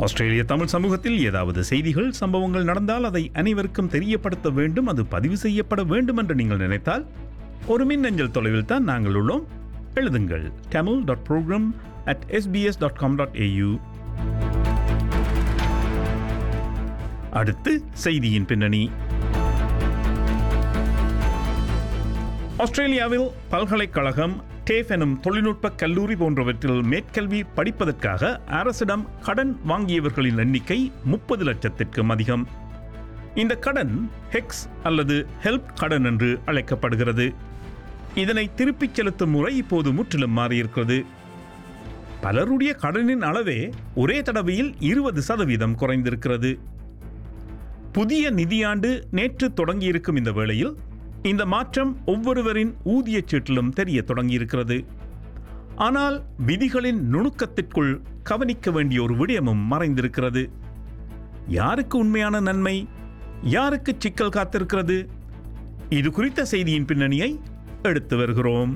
ஆஸ்திரேலிய தமிழ் சமூகத்தில் ஏதாவது செய்திகள் சம்பவங்கள் நடந்தால் அதை அனைவருக்கும் தெரியப்படுத்த வேண்டும் அது பதிவு செய்யப்பட வேண்டும் என்று நீங்கள் நினைத்தால் ஒரு மின்னஞ்சல் தொலைவில் தான் நாங்கள் உள்ளோம் எழுதுங்கள் Tamil dot program at SBS dot com dot AU அடுத்து செய்தியின் பின்னணி ஆஸ்திரேலியாவில் பல்கலைக்கழகம் டேஃப் எனும் தொழில்நுட்ப கல்லூரி போன்றவற்றில் மேற்கல்வி படிப்பதற்காக அரசிடம் கடன் வாங்கியவர்களின் எண்ணிக்கை முப்பது லட்சத்திற்கும் அதிகம் இந்த கடன் ஹெக்ஸ் அல்லது ஹெல்ப் கடன் என்று அழைக்கப்படுகிறது இதனை திருப்பிச் செலுத்தும் முறை இப்போது முற்றிலும் மாறியிருக்கிறது பலருடைய கடனின் அளவே ஒரே தடவையில் இருபது சதவீதம் குறைந்திருக்கிறது புதிய நிதியாண்டு நேற்று தொடங்கியிருக்கும் இந்த வேளையில் இந்த மாற்றம் ஒவ்வொருவரின் ஊதியச் சீட்டிலும் தெரிய தொடங்கியிருக்கிறது ஆனால் விதிகளின் நுணுக்கத்திற்குள் கவனிக்க வேண்டிய ஒரு விடயமும் மறைந்திருக்கிறது யாருக்கு உண்மையான நன்மை யாருக்கு சிக்கல் காத்திருக்கிறது இது குறித்த செய்தியின் பின்னணியை எடுத்து வருகிறோம்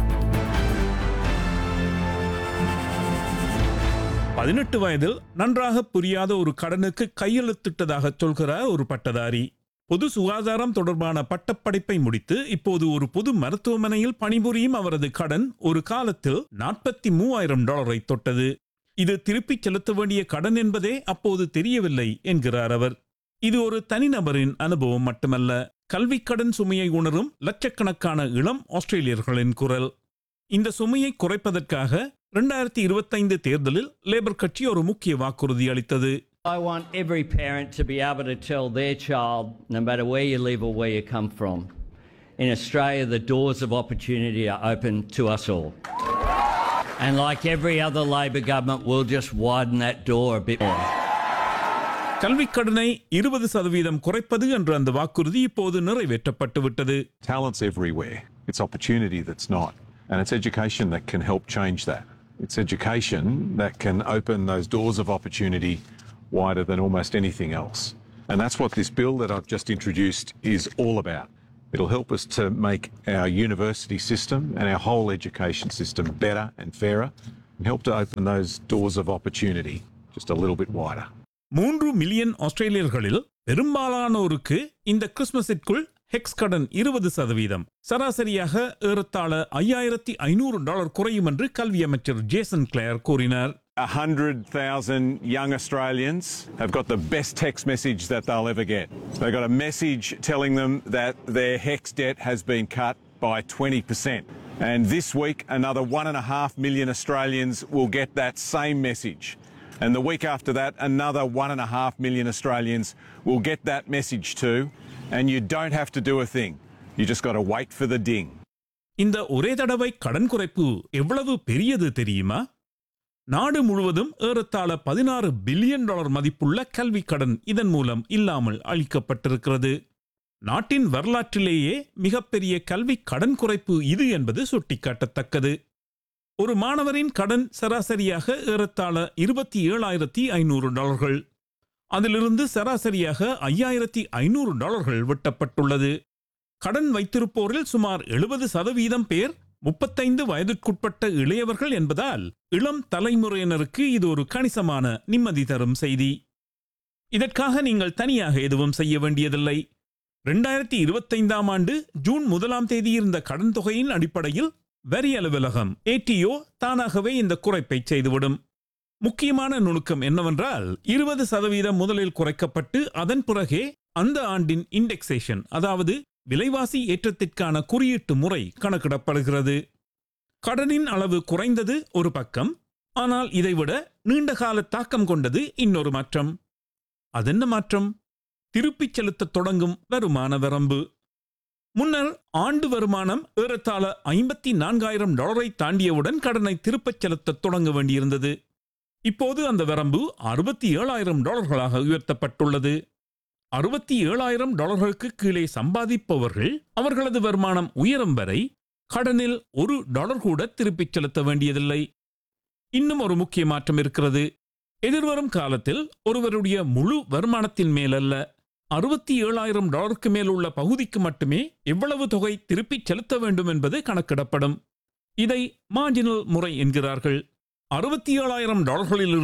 பதினெட்டு வயதில் நன்றாக புரியாத ஒரு கடனுக்கு கையெழுத்திட்டதாக சொல்கிறார் ஒரு பட்டதாரி பொது சுகாதாரம் தொடர்பான பட்டப்படிப்பை முடித்து இப்போது ஒரு பொது மருத்துவமனையில் பணிபுரியும் அவரது கடன் ஒரு காலத்தில் நாற்பத்தி மூவாயிரம் டாலரை தொட்டது இது திருப்பிச் செலுத்த வேண்டிய கடன் என்பதே அப்போது தெரியவில்லை என்கிறார் அவர் இது ஒரு தனிநபரின் அனுபவம் மட்டுமல்ல கல்விக் கடன் சுமையை உணரும் லட்சக்கணக்கான இளம் ஆஸ்திரேலியர்களின் குரல் இந்த சுமையை குறைப்பதற்காக இரண்டாயிரத்தி இருபத்தைந்து தேர்தலில் லேபர் கட்சி ஒரு முக்கிய வாக்குறுதி அளித்தது I want every parent to be able to tell their child, no matter where you live or where you come from, in Australia, the doors of opportunity are open to us all. And like every other Labor government, we'll just widen that door a bit more. கல்விக் கடனை இருபது சதவீதம் குறைப்பது என்ற அந்த வாக்குறுதி இப்போது நிறைவேற்றப்பட்டு விட்டது Talent's everywhere. It's opportunity that's not. And it's education that can help change that. It's education that can open those doors of opportunity wider than almost anything else. And that's what this bill that I've just introduced is all about. It'll help us to make our university system and our whole education system better and fairer and help to open those doors of opportunity just a little bit wider. மூன்று million ஆஸ்திரேலியர்களில் பெரும்பாலானோருக்கு இந்த கிறிஸ்துமஸிற்குள் hex கடன் இருபது சதவீதம் சராசரியாக ஏறத்தாழ ஐயாயிரத்தி ஐநூறு டாலர் குறையும் என்று கல்வி அமைச்சர் ஜேசன் கிளேர் கூறினார் 100,000 young Australians have got the best text message that they'll ever get. They've got a message telling them that their HEX debt has been cut by 20%. And this week, another one and a half million Australians will get that same message. And the week after that, another one and a half million Australians will get that message too. And you don't have to do a thing. You just got to wait for the ding. இந்த ஒரே தடவை கடன் குறைப்பு எவ்வளவு பெரியது தெரியுமா நாடு முழுவதும் ஏறத்தாழ பதினாறு பில்லியன் டாலர் மதிப்புள்ள கல்வி கடன் இதன் மூலம் இல்லாமல் அளிக்கப்பட்டிருக்கிறது நாட்டின் வரலாற்றிலேயே மிகப்பெரிய கல்வி கடன் குறைப்பு இது என்பது சுட்டிக்காட்டத்தக்கது ஒரு மாணவரின் கடன் சராசரியாக ஏறத்தாழ இருபத்தி ஏழாயிரத்தி ஐநூறு டாலர்கள் அதிலிருந்து சராசரியாக ஐயாயிரத்தி ஐநூறு டாலர்கள் வெட்டப்பட்டுள்ளது கடன் வைத்திருப்போரில் சுமார் எழுபது சதவீதம் பேர் முப்பத்தைந்து வயதிற்குட்பட்ட இளையவர்கள் என்பதால் இளம் தலைமுறையினருக்கு இது ஒரு கணிசமான நிம்மதி தரும் செய்தி இதற்காக நீங்கள் தனியாக எதுவும் செய்ய வேண்டியதில்லை ரெண்டாயிரத்தி இருபத்தைந்தாம் ஆண்டு ஜூன் முதலாம் தேதி இருந்த கடன் தொகையின் அடிப்படையில் வரி அலுவலகம் ஏடிஓ தானாகவே இந்த குறைப்பை செய்துவிடும் முக்கியமான நுணுக்கம் என்னவென்றால் இருபது சதவீதம் முதலில் குறைக்கப்பட்டு அதன் பிறகே அந்த ஆண்டின் இண்டெக்ஸேஷன் அதாவது விலைவாசி ஏற்றத்திற்கான குறியீட்டு முறை கணக்கிடப்படுகிறது கடனின் அளவு குறைந்தது ஒரு பக்கம் ஆனால் இதைவிட நீண்டகால தாக்கம் கொண்டது இன்னொரு மாற்றம் அதென்ன மாற்றம் திருப்பிச் செலுத்தத் தொடங்கும் வருமான வரம்பு முன்னர் ஆண்டு வருமானம் ஏறத்தாழ ஐம்பத்தி நான்காயிரம் டாலரை தாண்டியவுடன் கடனை திருப்பச் செலுத்தத் தொடங்க வேண்டியிருந்தது இப்போது அந்த வரம்பு அறுபத்தி ஏழாயிரம் டாலர்களாக உயர்த்தப்பட்டுள்ளது அறுபத்தி ஏழாயிரம் டாலர்களுக்கு கீழே சம்பாதிப்பவர்கள் அவர்களது வருமானம் உயரும் வரை கடனில் ஒரு டாலர் கூட திருப்பிச் செலுத்த வேண்டியதில்லை இன்னும் ஒரு முக்கிய மாற்றம் இருக்கிறது எதிர்வரும் காலத்தில் ஒருவருடைய முழு வருமானத்தின் மேலல்ல அறுபத்தி ஏழாயிரம் டாலருக்கு மேல் உள்ள பகுதிக்கு மட்டுமே எவ்வளவு தொகை திருப்பிச் செலுத்த வேண்டும் என்பது கணக்கிடப்படும் இதை மார்ஜினல் முறை என்கிறார்கள் அறுபத்தி ஏழாயிரம் டாலர்களிலிருந்து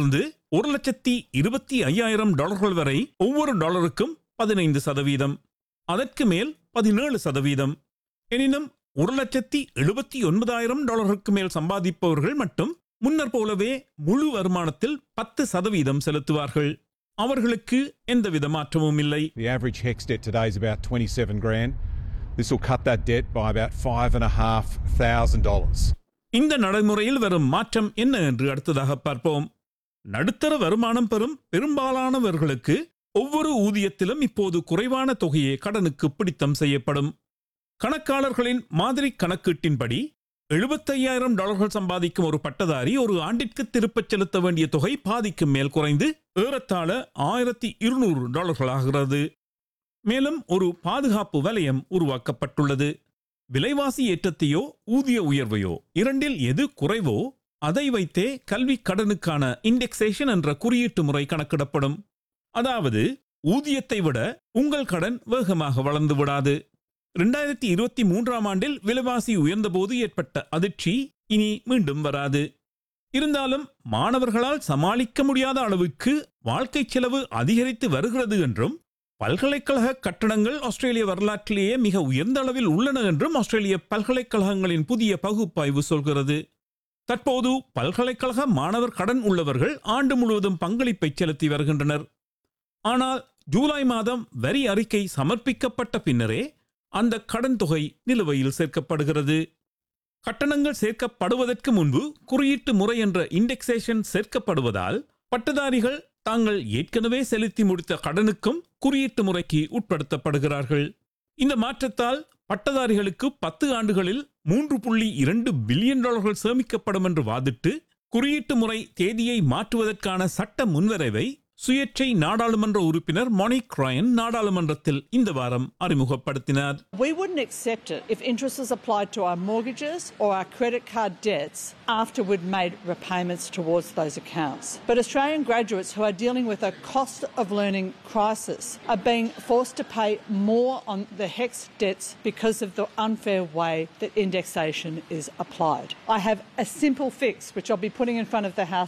ஒரு லட்சத்தி இருபத்தி ஐயாயிரம் டாலர்கள் வரை ஒவ்வொரு டாலருக்கும் பதினைந்து சதவீதம் அதற்கு மேல் பதினேழு சதவீதம் எனினும் ஒரு லட்சத்தி எழுபத்தி ஒன்பதாயிரம் டாலருக்கு மேல் சம்பாதிப்பவர்கள் மட்டும் முன்னர் போலவே முழு வருமானத்தில் பத்து சதவீதம் செலுத்துவார்கள் அவர்களுக்கு எந்தவித மாற்றமும் இல்லை The average HEX debt today is about 27 grand. This will cut that debt by about five and a half thousand dollars. இந்த நடைமுறையில் வரும் மாற்றம் என்ன என்று அடுத்ததாக பார்ப்போம் நடுத்தர வருமானம் பெறும் பெரும்பாலானவர்களுக்கு ஒவ்வொரு ஊதியத்திலும் இப்போது குறைவான தொகையே கடனுக்கு பிடித்தம் செய்யப்படும் கணக்காளர்களின் மாதிரி கணக்கீட்டின்படி எழுபத்தையாயிரம் டாலர்கள் சம்பாதிக்கும் ஒரு பட்டதாரி ஒரு ஆண்டிற்கு திருப்பச் செலுத்த வேண்டிய தொகை பாதிக்கும் மேல் குறைந்து ஏறத்தாழ ஆயிரத்தி இருநூறு டாலர்கள் ஆகிறது மேலும் ஒரு பாதுகாப்பு வலயம் உருவாக்கப்பட்டுள்ளது விலைவாசி ஏற்றத்தையோ ஊதிய உயர்வையோ இரண்டில் எது குறைவோ அதை வைத்தே கல்வி கடனுக்கான இண்டெக்ஸேஷன் என்ற குறியீட்டு முறை கணக்கிடப்படும் அதாவது ஊதியத்தை விட உங்கள் கடன் வேகமாக வளர்ந்து விடாது இரண்டாயிரத்தி இருபத்தி மூன்றாம் ஆண்டில் விலைவாசி உயர்ந்தபோது ஏற்பட்ட அதிர்ச்சி இனி மீண்டும் வராது இருந்தாலும் மாணவர்களால் சமாளிக்க முடியாத அளவுக்கு வாழ்க்கை செலவு அதிகரித்து வருகிறது என்றும் பல்கலைக்கழக கட்டணங்கள் ஆஸ்திரேலிய வரலாற்றிலேயே மிக உயர்ந்த அளவில் உள்ளன என்றும் ஆஸ்திரேலிய பல்கலைக்கழகங்களின் புதிய பகுப்பாய்வு சொல்கிறது தற்போது பல்கலைக்கழக மாணவர் கடன் உள்ளவர்கள் ஆண்டு முழுவதும் பங்களிப்பை செலுத்தி வருகின்றனர் ஆனால் ஜூலை மாதம் வரி அறிக்கை சமர்ப்பிக்கப்பட்ட பின்னரே அந்த கடன் தொகை நிலுவையில் சேர்க்கப்படுகிறது கட்டணங்கள் சேர்க்கப்படுவதற்கு முன்பு குறியீட்டு முறை என்ற இண்டெக்ஸேஷன் சேர்க்கப்படுவதால் பட்டதாரிகள் தாங்கள் ஏற்கனவே செலுத்தி முடித்த கடனுக்கும் குறியீட்டு முறைக்கு உட்படுத்தப்படுகிறார்கள் இந்த மாற்றத்தால் பட்டதாரிகளுக்கு பத்து ஆண்டுகளில் மூன்று புள்ளி இரண்டு பில்லியன் டாலர்கள் சேமிக்கப்படும் என்று வாதிட்டு குறியீட்டு முறை தேதியை மாற்றுவதற்கான சட்ட முன்வரைவை சுயேட்சை நாடாளுமன்ற உறுப்பினர் மொனிக் ராயன் நாடாளுமன்றத்தில் இந்த வாரம் அறிமுகப்படுத்தினார் We wouldn't accept it if interest is applied to our mortgages or our credit card debts after we'd made repayments towards those accounts. But Australian graduates who are dealing with a cost of learning crisis are being forced to pay more on the HEX debts because of the unfair way that indexation is applied. I have a simple fix which I'll be putting in front of the House